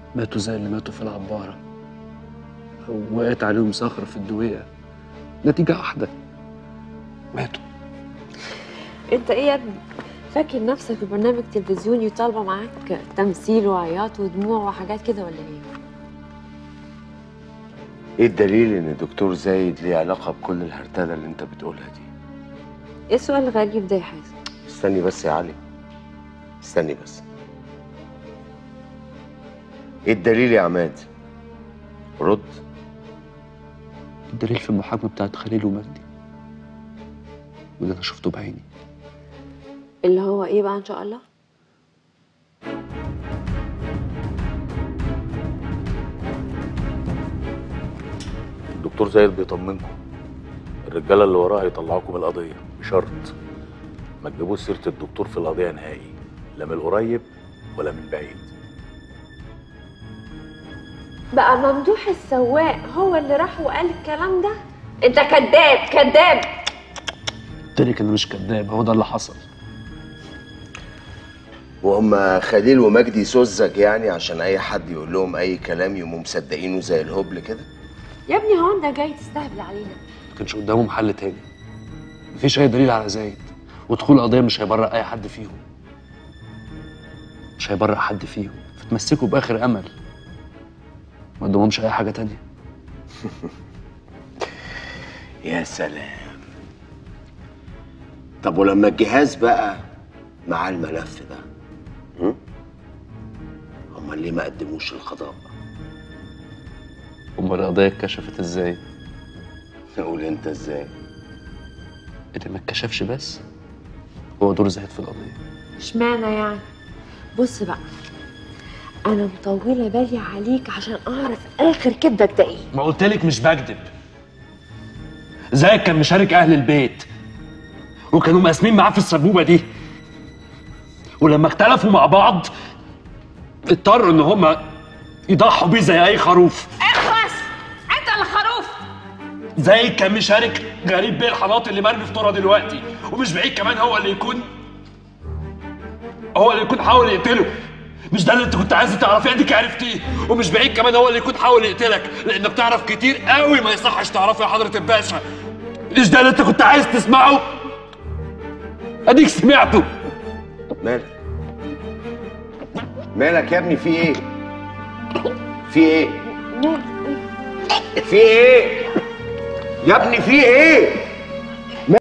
ماتوا زي اللي ماتوا في العبارة أو وقعت عليهم صخرة في الدوية نتيجة واحدة ماتوا انت ايه يا ابني فاكر نفسك في برنامج تلفزيوني وطالبه معاك تمثيل وعياط ودموع وحاجات كده ولا ايه ايه الدليل ان الدكتور زايد ليه علاقه بكل الهرتله اللي انت بتقولها دي ايه السؤال الغريب ده يا حازم استني بس يا علي استني بس ايه الدليل يا عماد رد الدليل في المحاكمة بتاعت خليل ومجدي وده أنا شفته بعيني اللي هو ايه بقى ان شاء الله الدكتور زايد بيطمنكم الرجاله اللي وراه هيطلعوكم من القضيه بشرط ما تجيبوش سيره الدكتور في القضيه نهائي لا من القريب ولا من بعيد بقى ممدوح السواق هو اللي راح وقال الكلام ده انت كذاب كذاب قلت لك أنا مش كذاب هو ده اللي حصل وهم خليل ومجدي سذج يعني عشان اي حد يقول لهم اي كلام يقوموا مصدقينه زي الهبل كده يا ابني هو انت جاي تستهبل علينا ما كانش قدامهم حل تاني مفيش أي دليل على زايد ودخول القضية مش هيبرق أي حد فيهم مش هيبرق حد فيهم فتمسكوا بآخر أمل ما قدامهمش أي حاجة تانية يا سلام طب ولما الجهاز بقى مع الملف ده هم؟ هما ليه ما قدموش القضاء أمال القضية اتكشفت إزاي؟ قول انت ازاي اللي ما اتكشفش بس هو دور زايد في القضية اشمعنى يعني بص بقى انا مطوله بالي عليك عشان اعرف اخر كدبك ده ايه ما قلت لك مش بكذب زايد كان مشارك اهل البيت وكانوا مقاسمين معاه في السبوبه دي ولما اختلفوا مع بعض اضطروا ان هما يضحوا بيه زي اي خروف اخلص انت الخروف زايد كان مشارك غريب بيه الحناط اللي مرمي في طرة دلوقتي ومش بعيد كمان هو اللي يكون هو اللي يكون حاول يقتله مش ده اللي انت كنت عايز تعرفيه اديك عرفتيه ومش بعيد كمان هو اللي يكون حاول يقتلك لانك تعرف كتير قوي ما يصحش تعرفه يا حضره الباشا مش ده اللي انت كنت عايز تسمعه اديك سمعته مالك مالك يا ابني في ايه في ايه في ايه يا ابني في ايه